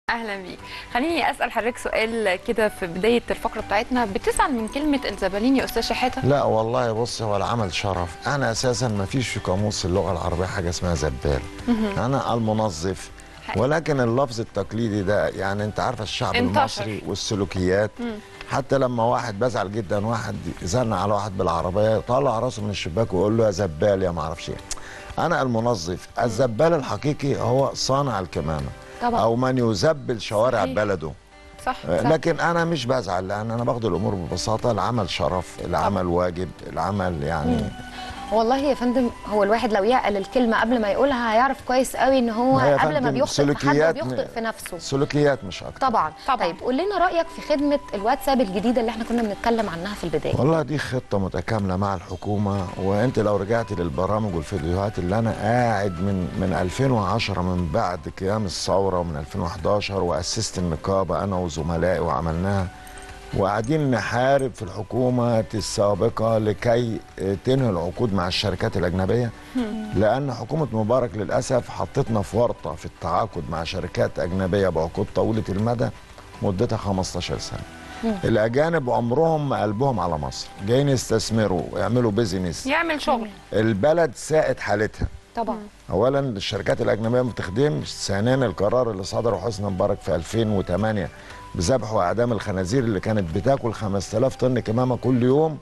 اهلا بيك خليني اسال حضرتك سؤال كده في بدايه الفقره بتاعتنا بتزعل من كلمه الزبالين يا استاذ شحاته لا والله بص هو العمل شرف انا اساسا ما فيش في قاموس اللغه العربيه حاجه اسمها زبال انا المنظف حقيقي. ولكن اللفظ التقليدي ده يعني انت عارفه الشعب انتشر. المصري والسلوكيات حتى لما واحد بزعل جدا واحد زن على واحد بالعربيه طلع راسه من الشباك ويقول له يا زبال يا ما اعرفش ايه انا المنظف الزبال الحقيقي هو صانع الكمامه طبعا. او من يزبل شوارع صحيح. بلده صح, آه، صح. لكن انا مش بزعل لان انا باخد الامور ببساطه العمل شرف العمل واجب العمل يعني والله يا فندم هو الواحد لو يعقل الكلمه قبل ما يقولها هيعرف كويس قوي ان هو ما هي يا قبل ما فندم بيخطئ في حد سلوكيات بيخطئ في نفسه سلوكيات مش اكتر طبعا. طبعاً. طيب قول لنا رايك في خدمه الواتساب الجديده اللي احنا كنا بنتكلم عنها في البدايه والله دي خطة متكاملة مع الحكومة وانت لو رجعت للبرامج والفيديوهات اللي انا قاعد من من 2010 من بعد قيام الثورة ومن 2011 واسست النقابة انا وزملائي وعملناها وقاعدين نحارب في الحكومة السابقة لكي تنهي العقود مع الشركات الأجنبية لأن حكومة مبارك للأسف حطتنا في ورطة في التعاقد مع شركات أجنبية بعقود طويلة المدى مدتها 15 سنة الأجانب عمرهم ما قلبهم على مصر جايين يستثمروا ويعملوا بيزنس يعمل شغل البلد ساءت حالتها طبعا اولا الشركات الاجنبيه ما بتخدمش ثانيا القرار اللي صدره حسني مبارك في 2008 بذبح واعدام الخنازير اللي كانت بتاكل 5000 طن كمامه كل يوم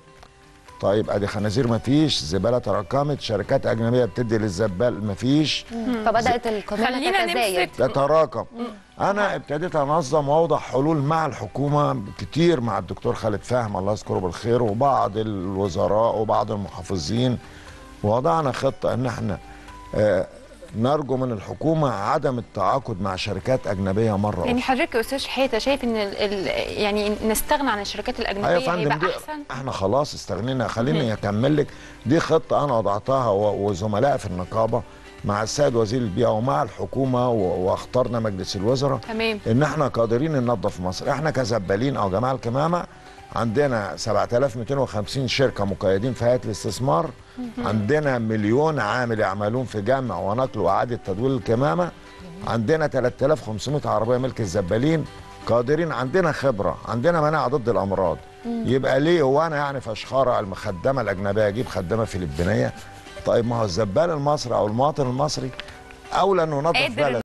طيب ادي خنازير ما فيش زباله تراكمت شركات اجنبيه بتدي للزبال ما فيش فبدات القمامه خلينا تتزايد نمسك تتراكم انا ابتديت انظم واوضع حلول مع الحكومه كتير مع الدكتور خالد فهم الله يذكره بالخير وبعض الوزراء وبعض المحافظين ووضعنا خطه ان احنا آه، نرجو من الحكومه عدم التعاقد مع شركات اجنبيه مره يعني اخرى حضرتك يا استاذ شحاته شايف ان ال ال يعني نستغنى عن الشركات ايوه الاجنبيه يا فندم هيبقى دي احسن احنا خلاص استغنينا خليني اكمل لك دي خطه انا وضعتها و- وزملائي في النقابه مع السيد وزير البيئه ومع الحكومه و- واخترنا مجلس الوزراء تمام ان احنا قادرين ننظف مصر احنا كزبالين او جماعه الكمامه عندنا 7250 شركه مقيدين في هيئه الاستثمار عندنا مليون عامل يعملون في جمع ونقل واعاده تدوير الكمامه عندنا 3500 عربيه ملك الزبالين قادرين عندنا خبره عندنا مناعه ضد الامراض يبقى ليه هو انا يعني فشخاره المخدمه الاجنبيه اجيب خدامه فلبينيه طيب ما هو الزبال المصري او المواطن المصري اولى انه ينظف قادر بلد